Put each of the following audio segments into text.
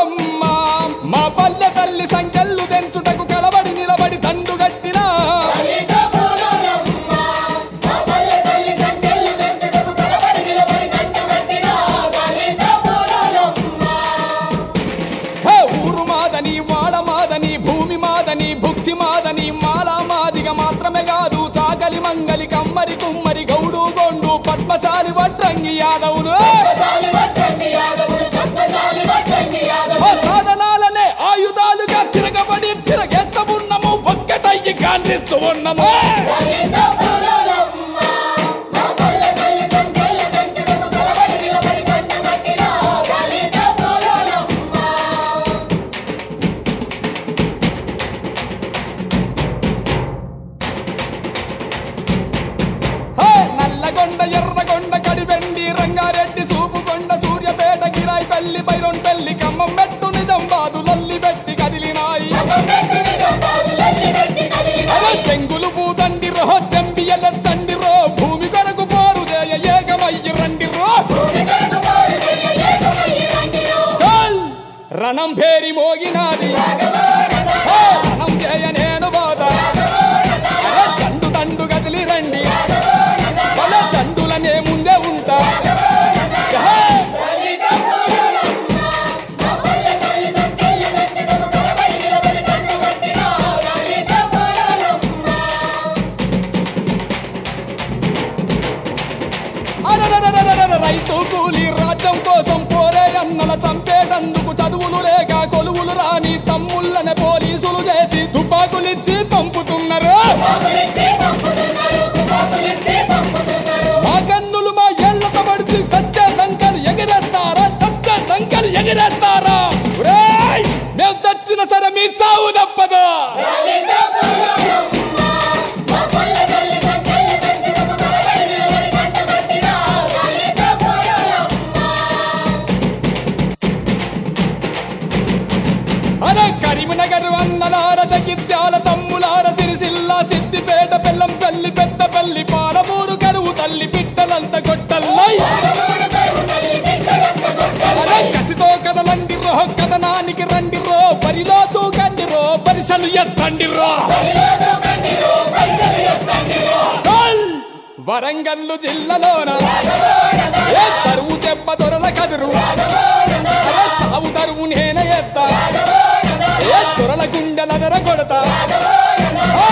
పూలమ్మ మా పల్లె తల్లి సంఖ్యలు తెంచుటకు కలబడి నిలబడి దండు కట్టిన హే, ఊరు మాదని వాడ మాదని భూమి మాదని భుక్తి మాదని మాలా మాదిగా మాత్రమే కాదు చాకలి మంగలి కమ్మరి కుమ్మరి గౌడు గొండు పద్మశాలి వడ్రంగి యాదవులు ఆ సాధనాలనే ఆయుధాలుగా తిరగబడి తిరగేస్తూ ఉన్నాము ఒక్కటయ్యి కాండ్రిస్తూ ఉన్నాము హే, నల్లగొండ ఎర్రగొండ కడివెండి రంగారెడ్డి సూపుకొండ సూర్యపేట గిరాయి పెళ్లి బైరొన్ పెళ్లి ఖమ్మం పెట్టు నిజామాబాదు లొల్లి పెట్టి కదిలినాయి అరే చెంగులు పూతండి రో చెంబియలెత్తండి రో భూమి కొరకు పోరు చేయ ఏకమయ్యి రండి రో చల్! రణం భేరి మోగినాది హే, రణం చేయ నేను బాధ అరే దండు దండు కదిలి రండి వాళ్ళ దండులనే ముందే ఉంటా హే! అరరరరరర రైతు కూలి రాజ్యం కోసం పోరే అన్నల చంపేటందుకు చదువులు లేక కొలువులు రాని తమ్ముళ్ళనే పోలీసులు చేసి తుపాకులిచ్చి పంపుతున్నారు మా కన్నులు మా ఏళ్లతో పడిచి చచ్చే సంకలు ఎగిరేస్తారా చచ్చే సంకలు ఎగిరేస్తారా ఒరేయ్! మేము చచ్చిన సరే మీ చావు తప్పదు అరే కరీంనగర్ అన్నలార జగిత్యాల తమ్ములార సిరిసిల్ల సిద్దిపేట బెల్లం పెళ్లి పెద్ద పెళ్లి పాలమూరు కరువు తల్లి పిట్టలంత కొట్టల్లై అరే కసితో కదలండి రో కథనానికి రండి రో బరిలో దూకండి రో పరిసలు ఎత్తండి రో చల్! వరంగల్లు జిల్లాలోన ఏ తరువు దెబ్బ దొరల కదురు అరే సావు తరువు నేనే ఎత్తా ఏ దొరల గుండెల నెర కొడతా ఆ!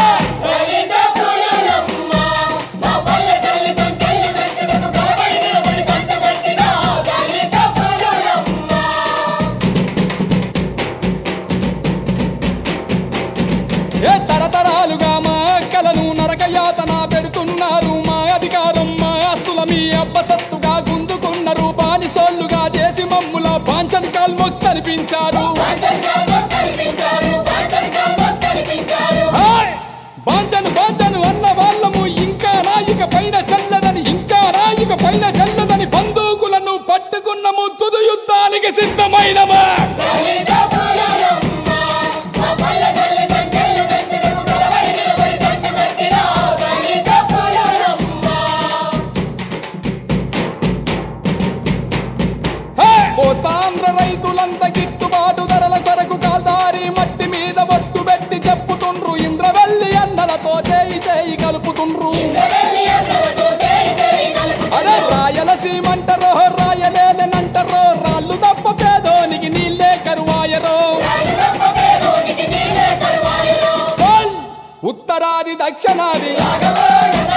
ఏ తరతరాలుగా మా అక్కలను నరకయాతన పెడుతున్నారు మా అధికారం మా ఆస్తుల మీ అబ్బసత్తుగా గుందుకున్నారు బానిసోళ్ళుగా చేసి మమ్ముల బాంచన్ కాల్ మొక్కనిపించారు హాయ్! బాంచను బాంచను అన్న వాళ్ళము ఇంకా రాయిక పైన చల్లదని ఇంకా రాయిక పైన చల్లదని బందూకులను పట్టుకున్నము తుదు యుద్ధానికి సిద్ధమైనమా హే! కోస్తాంధ్ర రైతులంత గిట్టుబాటు ధరల కొరకు కాల్దారి మట్టి మీద బొట్టు పెట్టి చెప్పుతుండ్రు ఇంద్రవెల్లి అన్నలతో చేయి చేయి కలుపుతుండ్రు అదే రాయలసీమంటారో రాయలేలనంటారో రాళ్ళు తప్ప పేదోనికి నీళ్ళే కరువాయరో ఉత్తరాది దక్షిణాది